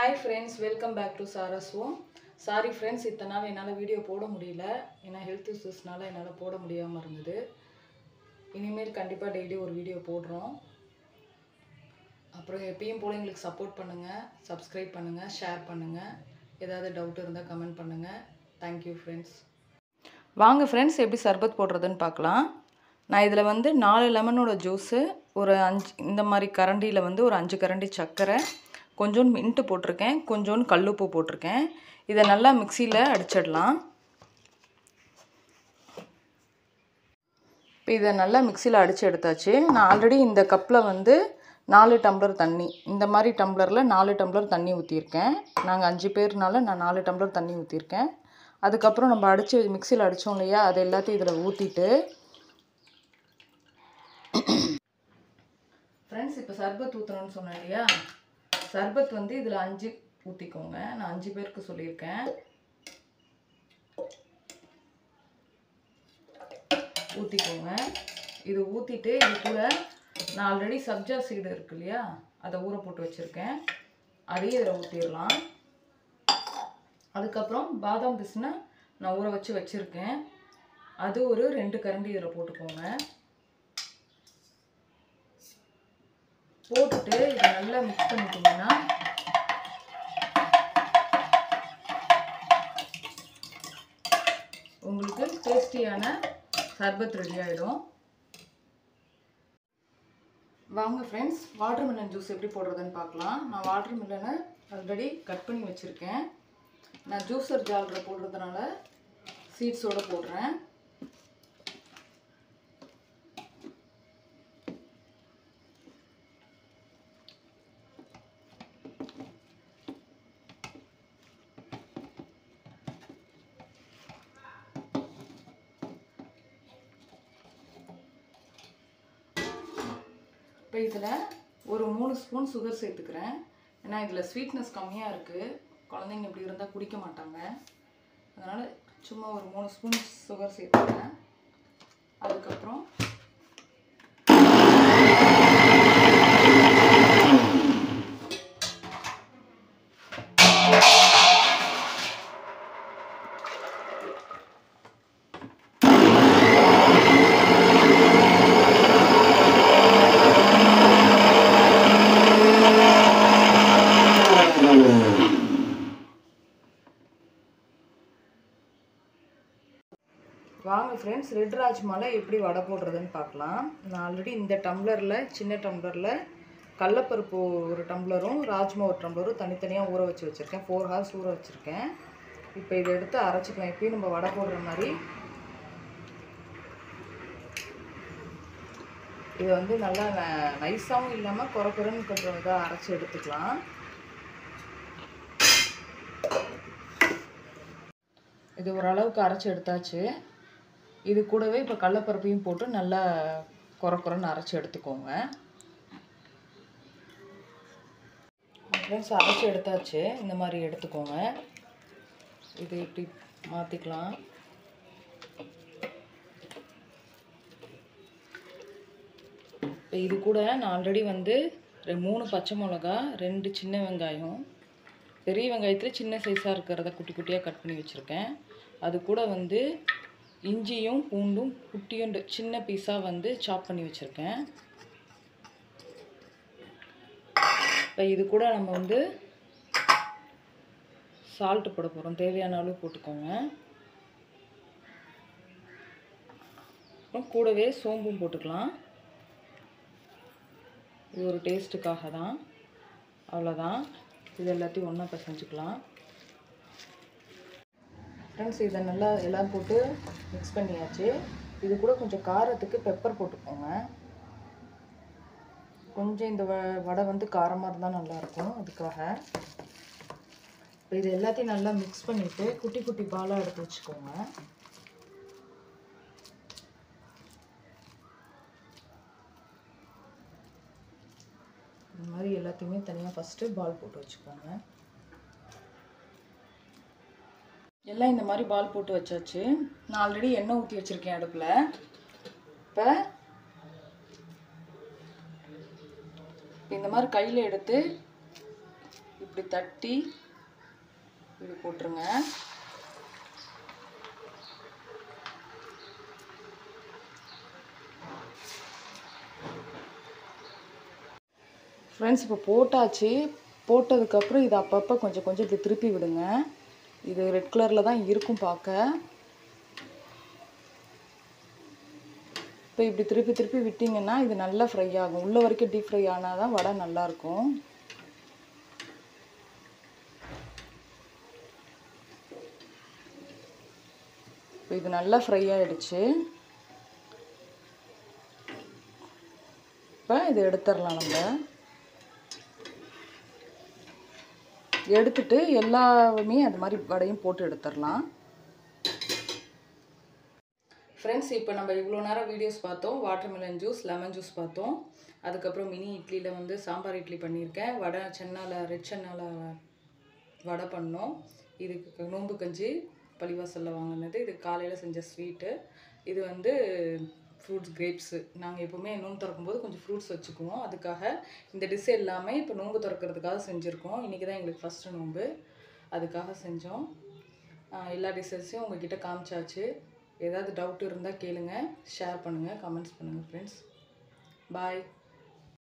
hi friends welcome back to Sara's home sorry friends இத்தனை நாள் என்னால் வீடியோ போட முடியல ஏன்னா ஹெல்த் இஷ்யூஸ்னால என்னால் போட முடியாமல் இருந்தது இனிமேல் கண்டிப்பாக டெய்லி ஒரு வீடியோ போடுறோம் அப்புறம் எப்பயும் போல எங்களுக்கு சப்போர்ட் பண்ணுங்கள் சப்ஸ்கிரைப் பண்ணுங்கள் ஷேர் பண்ணுங்கள் ஏதாவது டவுட் இருந்தால் கமெண்ட் பண்ணுங்கள் தேங்க்யூ ஃப்ரெண்ட்ஸ் வாங்க ஃப்ரெண்ட்ஸ் எப்படி சர்பத் போடுறதுன்னு பார்க்கலாம் நான் இதில் வந்து நாலு லெமனோட ஜூஸு ஒரு அஞ்சு இந்த மாதிரி கரண்டியில் வந்து ஒரு அஞ்சு கரண்டி சர்க்கரை கொஞ்சோண்டு மின்ட்டு போட்டிருக்கேன் கொஞ்சோண்டு கல்லுப்பு போட்டிருக்கேன் இதை நல்லா மிக்சியில் அடிச்சிடலாம் இப்போ இதை நல்லா மிக்சியில் அடித்து எடுத்தாச்சு நான் ஆல்ரெடி இந்த கப்பில் வந்து நாலு டம்ளர் தண்ணி இந்த மாதிரி டம்ளரில் நாலு டம்ளர் தண்ணி ஊற்றிருக்கேன் நாங்கள் அஞ்சு பேர்னால நான் நாலு டம்ளர் தண்ணி ஊற்றிருக்கேன் அதுக்கப்புறம் நம்ம அடித்து மிக்சியில் அடித்தோம் இல்லையா அது எல்லாத்தையும் இதில் ஊற்றிட்டு ஃப்ரெண்ட்ஸ் இப்போ சர்பத் ஊற்றணும்னு சொன்னேன் இல்லையா சர்பத் வந்து இதில் அஞ்சு ஊற்றிக்கோங்க நான் அஞ்சு பேருக்கு சொல்லியிருக்கேன் ஊற்றிக்கோங்க இது ஊற்றிட்டு இது கூட நான் ஆல்ரெடி சப்ஜா சீடு இருக்கு இல்லையா அதை ஊற போட்டு வச்சுருக்கேன் அதையும் இதில் ஊற்றிடலாம் அதுக்கப்புறம் பாதாம் பிஸ்னை நான் ஊற வச்சு வச்சுருக்கேன் அது ஒரு ரெண்டு கரண்டி இதில் போட்டுக்கோங்க போட்டுட்டு இதை நல்லா மிக்ஸ் பண்ணிட்டீங்கன்னா உங்களுக்கு டேஸ்டியான சர்பத் ரெடி ஆகிடும் வாங்க ஃப்ரெண்ட்ஸ் வாட்டர் மில்லன் ஜூஸ் எப்படி போடுறதுன்னு பார்க்கலாம் நான் வாட்டர் மில்லனை ஆல்ரெடி கட் பண்ணி வச்சுருக்கேன் நான் ஜூஸர் ஜாலில் போடுறதுனால சீட்ஸோடு போடுறேன் இப்போ இதில் ஒரு மூணு ஸ்பூன் சுகர் சேர்த்துக்கிறேன் ஏன்னா இதில் ஸ்வீட்னஸ் கம்மியாக இருக்குது குழந்தைங்க இப்படி இருந்தால் குடிக்க மாட்டாங்க அதனால் சும்மா ஒரு மூணு ஸ்பூன் சுகர் சேர்த்துக்கிறேன் அதுக்கப்புறம் வாங்க ஃப்ரெண்ட்ஸ் ரெட் ராஜ்மால எப்படி வடை போடுறதுன்னு பார்க்கலாம் நான் ஆல்ரெடி இந்த டம்ளரில் சின்ன டம்ளரில் கடலப்பருப்பு ஒரு டம்ளரும் ராஜ்மா ஒரு டம்ளரும் தனித்தனியாக ஊற வச்சு வச்சுருக்கேன் ஃபோர் ஹவர்ஸ் ஊற வச்சுருக்கேன் இப்போ இதை எடுத்து அரைச்சிக்கலாம் எப்பயும் நம்ம வடை போடுற மாதிரி இது வந்து நல்லா நைஸாகவும் இல்லாமல் குறை குறைன்னு கொஞ்சம் இதாக அரைச்சி எடுத்துக்கலாம் இது ஓரளவுக்கு அரைச்சி எடுத்தாச்சு இது கூடவே இப்போ கடலப்பருப்பையும் போட்டு நல்லா குறை குறைன்னு அரைச்சி எடுத்துக்கோங்க ஃப்ரெண்ட்ஸ் அரைச்சி எடுத்தாச்சு இந்த மாதிரி எடுத்துக்கோங்க இது இப்படி மாற்றிக்கலாம் இப்போ இது கூட நான் ஆல்ரெடி வந்து ரெ- மூணு பச்சை மிளகா ரெண்டு சின்ன வெங்காயம் பெரிய வெங்காயத்தில் சின்ன சைஸாக இருக்கிறத குட்டி குட்டியாக கட் பண்ணி வச்சுருக்கேன் அது கூட வந்து இஞ்சியும் பூண்டும் குட்டியும் சின்ன பீஸாக வந்து சாப் பண்ணி வச்சுருக்கேன் இப்போ இது கூட நம்ம வந்து சால்ட்டு போட போகிறோம் தேவையான அளவு போட்டுக்கோங்க அப்புறம் கூடவே சோம்பும் போட்டுக்கலாம் இது ஒரு டேஸ்ட்டுக்காக தான் அவ்வளோதான் இது எல்லாத்தையும் ஒன்றா பசஞ்சுக்கலாம் ஃப்ரெண்ட்ஸ் இதை நல்லா எல்லாம் போட்டு மிக்ஸ் பண்ணியாச்சு இது கூட கொஞ்சம் காரத்துக்கு பெப்பர் போட்டுக்கோங்க கொஞ்சம் இந்த வ வடை வந்து காரமாக இருந்தால் நல்லாயிருக்கும் அதுக்காக இப்போ இது எல்லாத்தையும் நல்லா மிக்ஸ் பண்ணிவிட்டு குட்டி குட்டி பாலாக எடுத்து வச்சுக்கோங்க இந்த மாதிரி எல்லாத்தையுமே தனியாக ஃபஸ்ட்டு பால் போட்டு வச்சுக்கோங்க எல்லாம் இந்த மாதிரி பால் போட்டு வச்சாச்சு நான் ஆல்ரெடி எண்ணெய் ஊற்றி வச்சுருக்கேன் அடுப்பில் இப்போ இந்த மாதிரி கையில் எடுத்து இப்படி தட்டி இப்படி போட்டுருங்க ஃப்ரெண்ட்ஸ் இப்போ போட்டாச்சு போட்டதுக்கப்புறம் இது அப்பப்போ கொஞ்சம் கொஞ்சம் இப்படி திருப்பி விடுங்க இது ரெட் கலரில் தான் இருக்கும் பார்க்க இப்போ இப்படி திருப்பி திருப்பி விட்டிங்கன்னா இது நல்லா ஃப்ரை ஆகும் உள்ள வரைக்கும் டீப் ஃப்ரை ஆனால் தான் வடை நல்லாயிருக்கும் இப்போ இது நல்லா ஃப்ரை ஆகிடுச்சு இப்போ இதை எடுத்துடலாம் நம்ம எடுத்துட்டு எல்லாமே அது மாதிரி வடையும் போட்டு எடுத்துடலாம் ஃப்ரெண்ட்ஸ் இப்போ நம்ம இவ்வளோ நேரம் வீடியோஸ் பார்த்தோம் வாட்டர்மெலன் ஜூஸ் லெமன் ஜூஸ் பார்த்தோம் அதுக்கப்புறம் மினி இட்லியில் வந்து சாம்பார் இட்லி பண்ணியிருக்கேன் வடை சென்னால் ரெட் சென்னால் வடை பண்ணோம் இதுக்கு நோம்பு கஞ்சி பள்ளிவாசலில் வாங்கினது இது காலையில் செஞ்ச ஸ்வீட்டு இது வந்து ஃப்ரூட்ஸ் கிரேப்ஸு நாங்கள் எப்போவுமே நோன்பு திறக்கும்போது கொஞ்சம் ஃப்ரூட்ஸ் வச்சுக்குவோம் அதுக்காக இந்த டிஷ் எல்லாமே இப்போ நோன்பு திறக்கிறதுக்காக செஞ்சுருக்கோம் இன்றைக்கி தான் எங்களுக்கு ஃபஸ்ட்டு நோன்பு அதுக்காக செஞ்சோம் ஆஹ் எல்லா டிஷ்ஷஸையும் உங்ககிட்ட காமிச்சாச்சு ஏதாவது டவுட் இருந்தால் கேளுங்க ஷேர் பண்ணுங்கள் கமெண்ட்ஸ் பண்ணுங்கள் ஃப்ரெண்ட்ஸ் பாய்